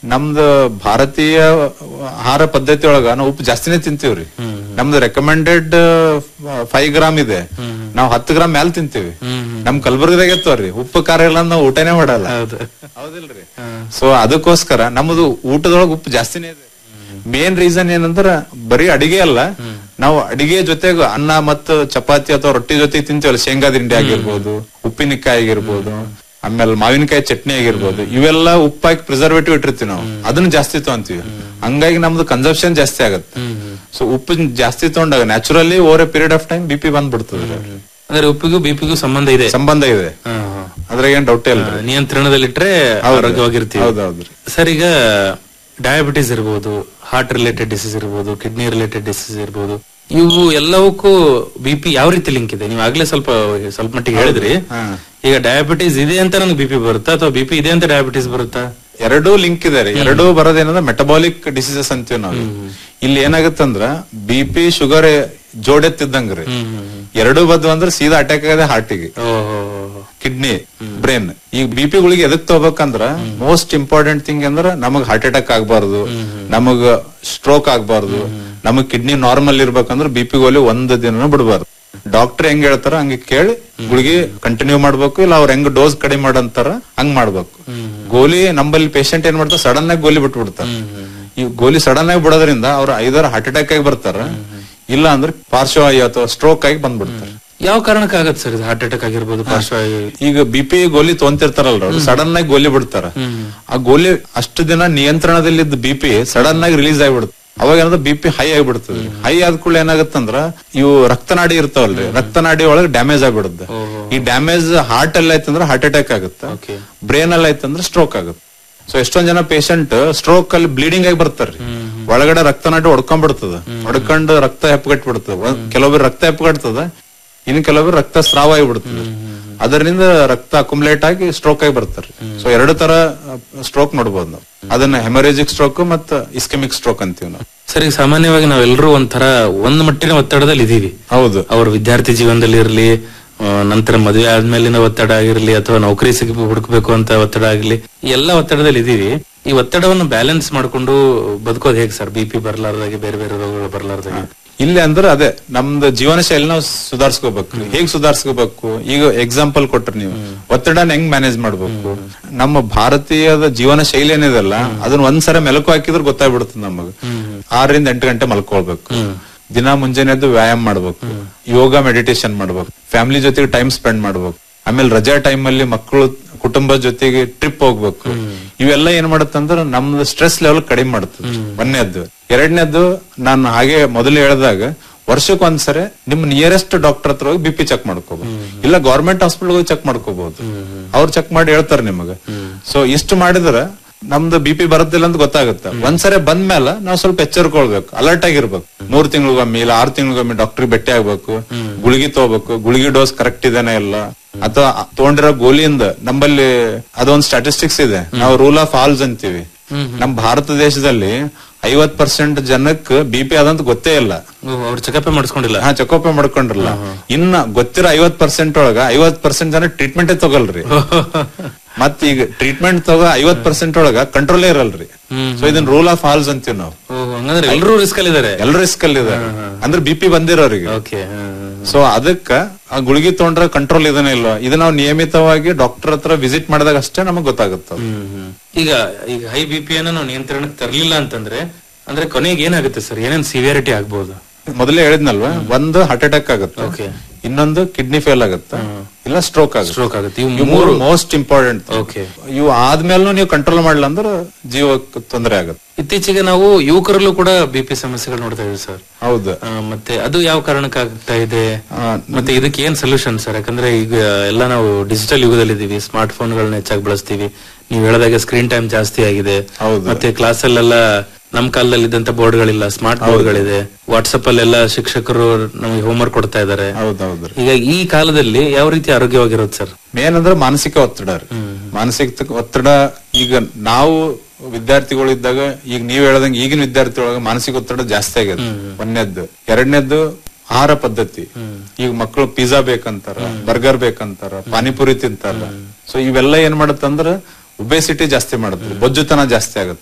ನಮ್ದು ಭಾರತೀಯ ಆಹಾರ ಪದ್ಧತಿ ಒಳಗ ನಾವು ಉಪ್ಪು ಜಾಸ್ತಿನೇ ತಿಂತೀವ್ರಿ ನಮ್ದು ರೆಕಮೆಂಡೆಡ್ ಫೈವ್ ಗ್ರಾಮ್ ಇದೆ ನಾವು ಹತ್ತು ಗ್ರಾಮ್ ಮ್ಯಾಲ್ ತಿಂತೀವಿ ನಮ್ ಕಲಬುರ್ಗಿದಾಗ ಎತ್ತವ್ರಿ ಉಪ್ಪು ಖಾರ ಇಲ್ಲ ನಾವು ಊಟನೇ ಮಾಡಲ್ಲ ಹೌದು ಹೌದಿಲ್ರಿ ಸೊ ಅದಕ್ಕೋಸ್ಕರ ನಮ್ಮದು ಊಟದೊಳಗ ಉಪ್ಪು ಜಾಸ್ತಿನೇ ಇದೆ ಮೇನ್ ರೀಸನ್ ಏನಂದ್ರ ಬರೀ ಅಡಿಗೆ ಅಲ್ಲ ನಾವು ಅಡಿಗೆ ಜೊತೆಗೆ ಅನ್ನ ಮತ್ತು ಚಪಾತಿ ಅಥವಾ ರೊಟ್ಟಿ ಜೊತೆಗೆ ತಿಂತೀವಲ್ಲ ಶೇಂಗಾ ದಿಂಡಿ ಆಗಿರ್ಬೋದು ಉಪ್ಪಿನಕಾಯಿ ಆಗಿರ್ಬೋದು ಆಮೇಲೆ ಮಾವಿನಕಾಯಿ ಚಟ್ನಿ ಆಗಿರ್ಬೋದು ಇವೆಲ್ಲ ಉಪ್ಪಾಕಿ ಪ್ರಿಸರ್ವೇಟಿವ್ ಇಟ್ಟಿರ್ತೀವಿ ನಾವು ಅದನ್ನ ಜಾಸ್ತಿ ತಗೊಂತೀವಿ ಹಂಗಾಗಿ ನಮ್ದು ಕನ್ಸಂಪ್ಷನ್ ಜಾಸ್ತಿ ಆಗತ್ತೆ ಸೊ ಉಪ್ಪು ಜಾಸ್ತಿ ತಗೊಂಡಾಗ naturally over a period of time B P ಬಂದ್ಬಿಡ್ತದೆ ಅಂದ್ರೆ ಉಪ್ಪಿಗೂ ಬಿಪಿಗೂ ಸಂಬಂಧ ಇದೆ ಸಂಬಂಧ ಇದೆ ಹಾ, ಹಾ. ಅದ್ರಾಗ ಏನ್ ಡೌಟ್ ಇಲ್ಲ ಆ, ನಿಯಂತ್ರಣದಲ್ಲಿಟ್ರೆ ಆರೋಗ್ಯವಾಗಿರ್ತೀವಿ ಹೌದೌದ್ರಿ ಸರ್ ಈಗ ಡಯಾಬಿಟಿಸ್ ಇರ್ಬೋದು ಹಾರ್ಟ್ ರಿಲೇಟೆಡ್ ಡಿಸೀಸ್ ಇರ್ಬೋದು ಕಿಡ್ನಿ ರಿಲೇಟೆಡ್ ಡಿಸೀಸ್ ಇರ್ಬೋದು ಇವು ಎಲ್ಲವಕ್ಕೂ ಬಿ ಪಿ ಯಾವ ರೀತಿ ಲಿಂಕ್ ಇದೆ ನೀವು ಆಗ್ಲೇ ಸ್ವಲ್ಪ ಸ್ವಲ್ಪ ಮಟ್ಟಿಗೆ ಹೇಳಿದ್ರಿ ಈಗ ಡಯಾಬಿಟಿಸ್ ಇದೆ ಅಂತ ನನಗೆ ಬಿ ಪಿ ಬರುತ್ತಾ ಅಥವಾ ಬಿ ಪಿ ಇದೆ ಅಂತ ಡಯಾಬಿಟಿಸ್ ಬರುತ್ತಾ ಎರಡೂ ಲಿಂಕ್ ಇದೆ ರೀ ಎರಡೂ ಬರೋದೇನಂದ್ರೆ ಮೆಟಬಾಲಿಕ್ ಡಿಸೀಸಸ್ ಅಂತೀವಿ ನಾವು ಇಲ್ಲಿ ಏನಾಗತ್ತಂದ್ರ ಬಿ ಪಿ ಶುಗರ್ ಜೋಡೆತ್ತಿದ್ದಂಗ್ರಿ ಎರಡೂ ಬದ್ದು ಅಂದ್ರೆ ಸೀದಾ ಅಟ್ಯಾಕ್ ಆಗದೆ ಹಾರ್ಟಿಗೆ ಕಿಡ್ನಿ ಬ್ರೈನ್ ಈಗ ಬಿ ಪಿ ಗಳಿಗೆ ಎದಕ್ ತಗೋಬೇಕಂದ್ರ ಮೋಸ್ಟ್ ಇಂಪಾರ್ಟೆಂಟ್ ಥಿಂಗ್ ಅಂದ್ರ ನಮಗ್ ಹಾರ್ಟ್ ಅಟ್ಯಾಕ್ ಆಗ್ಬಾರ್ದು ನಮಗ್ ಸ್ಟ್ರೋಕ್ ಆಗ್ಬಾರ್ದು ನಮಗ್ ಕಿಡ್ನಿ ನಾರ್ಮಲ್ ಇರ್ಬೇಕಂದ್ರ ಬಿ ಪಿ ಗೋಲಿ ಒಂದ್ ದಿನ ಬಿಡಬಾರ್ದು ಡಾಕ್ಟರ್ ಹೆಂಗ್ ಹೇಳ್ತಾರ ಹಂಗೆ ಕೇಳಿ ಗುಳಿಗೆ ಕಂಟಿನ್ಯೂ ಮಾಡ್ಬೇಕು ಇಲ್ಲ ಅವ್ರ ಹೆಂಗ್ ಡೋಸ್ ಕಡಿಮೆ ಮಾಡಂತಾರ ಹಂಗ್ ಮಾಡ್ಬೇಕು ಗೋಲಿ ನಂಬಲ್ಲಿ ಪೇಷಂಟ್ ಏನ್ ಮಾಡ್ತಾರ ಸಡನ್ ಆಗಿ ಗೋಲಿ ಬಿಟ್ಬಿಡ್ತಾರ ಈ ಗೋಲಿ ಸಡನ್ ಆಗಿ ಬಿಡೋದ್ರಿಂದ ಅವ್ರ ಐದಾರು ಹಾರ್ಟ್ ಅಟ್ಯಾಕ್ ಆಗಿ ಬರ್ತಾರ ಇಲ್ಲ ಅಂದ್ರೆ ಪಾರ್ಶ್ವವಾಯು ಅಥವಾ ಸ್ಟ್ರೋಕ್ ಆಗಿ ಬಂದ್ಬಿಡ್ತಾರೆ ಯಾವ ಕಾರಣಕ್ಕಾಗತ್ತೆ ಸರ್ ಇದು ಹಾರ್ಟ್ ಅಟ್ಯಾಕ್ ಆಗಿರ್ಬೋದು ಪಾರ್ಶ್ವವಾಯು ಈಗ ಬಿ ಪಿ ಗೋಲಿ ತೊಂತಿರ್ತಾರಲ್ರ ಸಡನ್ ಆಗಿ ಗೋಲಿ ಬಿಡ್ತಾರ ಆ ಗೋಲಿ ಅಷ್ಟು ದಿನ ನಿಯಂತ್ರಣದಲ್ಲಿದ್ದ ಬಿ ಪಿ ಸಡನ್ ಆಗಿ ರಿಲೀಸ್ ಆಗಿಬಿಡುತ್ತೆ ಅವಾಗ ಏನಂದ್ರೆ ಬಿ ಪಿ ಹೈ ಆಗಿಬಿಡ್ತದೆ ಹೈ ಆದ ಕೂಡಲೇ ಏನಾಗತ್ತಂದ್ರ ಇವು ರಕ್ತನಾಡಿ ಇರ್ತಾವಲ್ರಿ ರಕ್ತನಾಡಿ ಒಳಗೆ ಡ್ಯಾಮೇಜ್ ಆಗ್ಬಿಡುತ್ತೆ ಈ ಡ್ಯಾಮೇಜ್ ಹಾರ್ಟ್ ಅಲ್ಲಿ ಆಯ್ತಂದ್ರೆ ಹಾರ್ಟ್ ಅಟ್ಯಾಕ್ ಆಗುತ್ತೆ ಓಕೆ ಬ್ರೈನ್ ಅಲ್ಲಿ ಆಯ್ತಂದ್ರೆ ಸ್ಟ್ರೋಕ್ ಆಗುತ್ತೆ ಸೊ ಎಷ್ಟೊಂದ್ ಜನ ಪೇಷಂಟ್ ಸ್ಟ್ರೋಕ್ ಅಲ್ಲಿ ಬ್ಲೀಡಿಂಗ್ ಆಗಿ ಬರ್ತಾರ್ರಿ ಒಳಗಡೆ ರಕ್ತನಾಡಿ ಹೊಡ್ಕೊಂಡ್ಬಿಡ್ತದ ಹೊಡ್ಕೊಂಡು ರಕ್ತ ಹೆಪ್ಪಗಟ್ಬಿಡ್ತದ ಕೆಲವೊಬ್ರು ರಕ್ತ ಹೆಪ್ಪಗಟ್ತದ ಇನ್ನು ಕೆಲವೊಬ್ರು ರಕ್ತ ಸ್ರಾವ ಆಗಿಬಿಡ್ತದೆ ಅದರಿಂದ ರಕ್ತ ಅಕುಮುಲೇಟ್ ಆಗಿ ಸ್ಟ್ರೋಕ್ ಆಗಿ ಬರ್ತಾರೆ ಸೊ ಎರಡು ತರ ಸ್ಟ್ರೋಕ್ ನೋಡ್ಬೋದು ನಾವು ಅದನ್ನ ಹೆಮರೇಜಿಕ್ ಸ್ಟ್ರೋಕ್ ಮತ್ತು ಇಸ್ಕೆಮಿಕ್ ಸ್ಟ್ರೋಕ್ ಅಂತೀವಿ ನಾವು ಸರ್ ಈಗ ಸಾಮಾನ್ಯವಾಗಿ ನಾವೆಲ್ಲರೂ ಒಂಥರ ಒಂದ್ ಮಟ್ಟಿನ ಒತ್ತಡದಲ್ಲಿ ಇದೀವಿ ಹೌದು ಅವ್ರ ವಿದ್ಯಾರ್ಥಿ ಜೀವನದಲ್ಲಿ ಇರಲಿ ನಂತರ ಮದುವೆ ಆದ್ಮೇಲಿನ ಒತ್ತಡ ಆಗಿರ್ಲಿ ಅಥವಾ ನೌಕರಿ ಸಿಗ ಹುಡುಕ್ಬೇಕು ಅಂತ ಒತ್ತಡ ಆಗಿರ್ಲಿ ಈ ಎಲ್ಲ ಒತ್ತಡದಲ್ಲಿ ಇದೀವಿ ಈ ಒತ್ತಡವನ್ನು ಬ್ಯಾಲೆನ್ಸ್ ಮಾಡ್ಕೊಂಡು ಬದುಕೋದು ಹೇಗೆ ಸರ್ ಬಿ ಪಿ ಬರ್ಲಾರ್ದಾಗೆ ಬೇರೆ ಬೇರೆ ರೋಗಗಳು ಬರ್ಲಾರ್ದಾಗೆ ಇಲ್ಲಿ ಅಂದ್ರೆ ಅದೇ ನಮ್ದು ಜೀವನ ಶೈಲಿ ನಾವು ಸುಧಾರಿಸ್ಕೋಬೇಕು ಹೇಗ್ ಸುಧಾರಿಸ್ಕೋಬೇಕು ಈಗ ಎಕ್ಸಾಂಪಲ್ ಕೊಟ್ರಿ ನೀವು ಒತ್ತಡನ ಹೆಂಗ್ ಮ್ಯಾನೇಜ್ ಮಾಡ್ಬೇಕು ನಮ್ಮ ಭಾರತೀಯದ ಜೀವನ ಶೈಲಿ ಏನಿದೆಲ್ಲ ಅದನ್ನ ಒಂದ್ಸಲ ಮೆಲಕು ಹಾಕಿದ್ರೆ ಗೊತ್ತಾಗ್ಬಿಡುತ್ತೆ ನಮಗ ಆರರಿಂದ ಎಂಟು ಗಂಟೆ ಮಲ್ಕೊಳ್ಬೇಕು ದಿನ ಮುಂಜಾನೆ ಎದ್ದು ವ್ಯಾಯಾಮ ಮಾಡ್ಬೇಕು ಯೋಗ ಮೆಡಿಟೇಷನ್ ಮಾಡ್ಬೇಕು ಫ್ಯಾಮಿಲಿ ಜೊತೆಗೆ ಟೈಮ್ ಸ್ಪೆಂಡ್ ಮಾಡ್ಬೇಕು ಆಮೇಲೆ ರಜಾ ಟೈಮ್ ಅಲ್ಲಿ ಮಕ್ಕಳು ಕುಟುಂಬದ ಜೊತೆಗೆ ಟ್ರಿಪ್ ಹೋಗ್ಬೇಕು ಇವೆಲ್ಲ ಏನ್ ಮಾಡತ್ತಂದ್ರ ನಮ್ದು ಸ್ಟ್ರೆಸ್ ಲೆವೆಲ್ ಕಡಿಮೆ ಮಾಡುತ್ತೆ ಒಂದನೇದ್ದು ಎರಡನೇದ್ದು ನಾನು ಹಾಗೆ ಮೊದಲು ಹೇಳ್ದಾಗ ವರ್ಷಕ್ಕೆ ಒಂದ್ಸರಿ ನಿಮ್ ನಿಯರೆಸ್ಟ್ ಡಾಕ್ಟರ್ ಹತ್ರ ಹೋಗಿ ಬಿ ಪಿ ಚೆಕ್ ಮಾಡ್ಕೋಬಹುದು ಇಲ್ಲ ಗೌರ್ಮೆಂಟ್ ಹಾಸ್ಪಿಟಲ್ ಹೋಗಿ ಚೆಕ್ ಮಾಡ್ಕೋಬಹುದು ಅವ್ರು ಚೆಕ್ ಮಾಡಿ ಹೇಳ್ತಾರೆ ನಿಮಗೆ ಸೊ ಇಷ್ಟು ಮಾಡಿದ್ರೆ ನಮ್ದು ಬಿ ಪಿ ಬರುತ್ತಿಲ್ಲ ಅಂತ ಗೊತ್ತಾಗುತ್ತೆ ಒಂದ್ಸರಿ ಬಂದ್ಮೇಲೆ ನಾವು ಸ್ವಲ್ಪ ಎಚ್ಚರಿಕೊಳ್ಬೇಕು ಅಲರ್ಟ್ ಆಗಿರ್ಬೇಕು ಮೂರ್ ತಿಂಗಳಿಗೊಮ್ಮೆ ಇಲ್ಲ ಆರ್ ತಿಂಗಳಿಗೊಮ್ಮೆ ಡಾಕ್ಟರ್ ಭೇಟಿ ಆಗ್ಬೇಕು ಗುಳಿಗೆ ತಗೋಬೇಕು ಗುಳಿಗೆ ಡೋಸ್ ಕರೆಕ್ಟ್ ಇದೇನೆ ಇಲ್ಲ ಅಥವಾ ತಗೊಂಡಿರೋ ಗೋಲಿಯಿಂದ ನಮ್ಮಲ್ಲಿ ಅದೊಂದು ಸ್ಟಾಟಿಸ್ಟಿಕ್ಸ್ ಇದೆ ನಾವು ರೂಲ್ ಆಫ್ ಆಲ್ಸ್ ಅಂತೀವಿ ನಮ್ ಭಾರತ ದೇಶದಲ್ಲಿ ಐವತ್ ಪರ್ಸೆಂಟ್ ಜನಕ್ಕೆ ಬಿ ಪಿ ಅದಂತ ಗೊತ್ತೇ ಇಲ್ಲ ಅವ್ರು ಚೆಕಪ್ ಮಾಡಿಸ್ಕೊಂಡಿಲ್ಲ ಹಾ ಚೆಕಪ್ ಮಾಡ್ಕೊಂಡ್ರಲ್ಲ ಇನ್ನ ಗೊತ್ತಿರೋ ಐವತ್ ಪರ್ಸೆಂಟ್ ಒಳಗ ಐವತ್ ಪರ್ಸೆಂಟ್ ಜನ ಟ್ರೀಟ್ಮೆಂಟೇ ತಗೊಳ್ರಿ ಮತ್ ಈಗ ಟ್ರೀಟ್ಮೆಂಟ್ ತಗೋ ಐವತ್ ಪರ್ಸೆಂಟ್ ಒಳಗ ಕಂಟ್ರೋಲೇ ಇರಲ್ರಿ ಸೊ ಇದನ್ನ ರೂಲ್ ಆಫ್ ಆಲ್ಸ್ ಅಂತೀವಿ ನಾವು ಓ, ಹಂಗಂದ್ರೆ ಎಲ್ಲರೂ ರಿಸ್ಕ್ ಅಲ್ಲಿ ಇದಾರೆ ಎಲ್ರು ರಿಸ್ಕ್ ಅಲ್ಲಿ ಇದಾರೆ ಅಂದ್ರೆ ಬಿ ಪಿ ಬಂದಿರೋರಿಗೆ ಓಕೆ ಸೊ ಅದಕ್ಕ ಆ ಗುಳಿಗೆ ತಗೊಂಡ್ರೆ ಕಂಟ್ರೋಲ್ ಇದನ್ನ ಇಲ್ವಾ ಇದು ನಾವು ನಿಯಮಿತವಾಗಿ ಡಾಕ್ಟರ್ ಹತ್ರ ವಿಸಿಟ್ ಮಾಡಿದಾಗ ಅಷ್ಟೇ ನಮಗ್ ಗೊತ್ತಾಗುತ್ತೆ ಈಗ ಈಗ ಹೈ ಬಿ ಪಿ ಅನ್ನ ನಾವು ನಿಯಂತ್ರಣಕ್ಕೆ ತರಲಿಲ್ಲ ಅಂತಂದ್ರೆ ಅಂದ್ರೆ ಕೊನೆಗೆ ಏನಾಗುತ್ತೆ ಸರ್ ಏನೇನ್ ಸಿವಿಯಾರಿಟಿ ಆಗ್ಬಹುದು ಮೊದಲೇ ಹೇಳಿದ್ನಲ್ವಾ ಒಂದು ಹಾರ್ಟ್ ಅಟ್ಯಾಕ್ ಆಗುತ್ತೆ ಓಕೆ ಇನ್ನೊಂದು ಕಿಡ್ನಿ ಫೇಲ್ ಆಗುತ್ತೆ ಇಲ್ಲ ಸ್ಟ್ರೋಕ್ ಆಗುತ್ತೆ ಸ್ಟ್ರೋಕ್ ಆಗುತ್ತೆ ಇವು ಇವು ಮೂರು ಮೋಸ್ಟ್ ಇಂಪಾರ್ಟೆಂಟ್ ಓಕೆ ಇವು ಆದ್ಮೇಲೂ ನೀವು ಕಂಟ್ರೋಲ್ ಮಾಡಲ್ಲ ಅಂದ್ರೆ ಜೀವಕ್ಕೆ ತೊಂದರೆ ಆಗುತ್ತೆ ಇತ್ತೀಚೆಗೆ ನಾವು ಯುವಕರಲ್ಲೂ ಕೂಡ ಬಿ ಪಿ ಸಮಸ್ಯೆಗಳು ನೋಡ್ತಾ ಇದೀವಿ ಸರ್ ಹೌದು ಆ, ಮತ್ತೆ ಅದು ಯಾವ ಕಾರಣಕ್ಕೆ ಆಗ್ತಾ ಇದೆ ಆ, ಮತ್ತೆ ಇದಕ್ಕೆ ಏನ್ ಸೊಲ್ಯೂಷನ್ ಸರ್ ಯಾಕಂದ್ರೆ ಈಗ ಎಲ್ಲ ನಾವು ಡಿಜಿಟಲ್ ಯುಗದಲ್ಲಿ ಇದೀವಿ ಸ್ಮಾರ್ಟ್ ಫೋನ್ಗಳನ್ನ ಹೆಚ್ಚಾಗಿ ಬಳಸ್ತೀವಿ ನೀವು ಹೇಳಿದಾಗ ಸ್ಕ್ರೀನ್ ಟೈಮ್ ಜಾಸ್ತಿ ಆಗಿದೆ ಹೌದು. ಮತ್ತೆ ಕ್ಲಾಸಲ್ಲೆಲ್ಲ ನಮ್ ಕಾಲದಲ್ಲಿ ಇದ್ದಂತ ಬೋರ್ಡ್ಗಳಿಲ್ಲ ಸ್ಮಾರ್ಟ್ ಬೋರ್ಡ್ಗಳಿದೆ ವಾಟ್ಸಪ್ ಅಲ್ಲೆಲ್ಲ ಶಿಕ್ಷಕರು ನಮಗೆ ಹೋಮ್ವರ್ಕ್ ಕೊಡ್ತಾ ಇದಾರೆ ಹೌದೌದ್ರಿ ಈಗ ಈ ಕಾಲದಲ್ಲಿ ಯಾವ ರೀತಿ ಆರೋಗ್ಯವಾಗಿರೋದು ಸರ್ ಮೇನ್ ಅಂದ್ರೆ ಮಾನಸಿಕ ಒತ್ತಡ ರೀ ಮಾನಸಿಕ ಒತ್ತಡ ಈಗ ನಾವು ವಿದ್ಯಾರ್ಥಿಗಳು ಇದ್ದಾಗ ಈಗ ನೀವ್ ಹೇಳ್ದಂಗೆ ಈಗಿನ ವಿದ್ಯಾರ್ಥಿ ಒಳಗ ಮಾನಸಿಕ ಒತ್ತಡ ಜಾಸ್ತಿ ಆಗ್ಯದ ಒಂದನೇದ್ದು ಎರಡನೇದ್ದು ಆಹಾರ ಪದ್ಧತಿ ಈಗ ಮಕ್ಕಳು ಪಿಜ್ಜಾ ಬೇಕಂತಾರ ಬರ್ಗರ್ ಬೇಕಂತಾರ ಪಾನಿಪುರಿ ತಿಂತಾರ ಸೊ ಇವೆಲ್ಲ ಏನ್ ಮಾಡತ್ತಂದ್ರ ಒಬೆಸಿಟಿ ಜಾಸ್ತಿ ಮಾಡುತ್ತೆ ಬೊಜ್ಜುತನ ಜಾಸ್ತಿ ಆಗುತ್ತೆ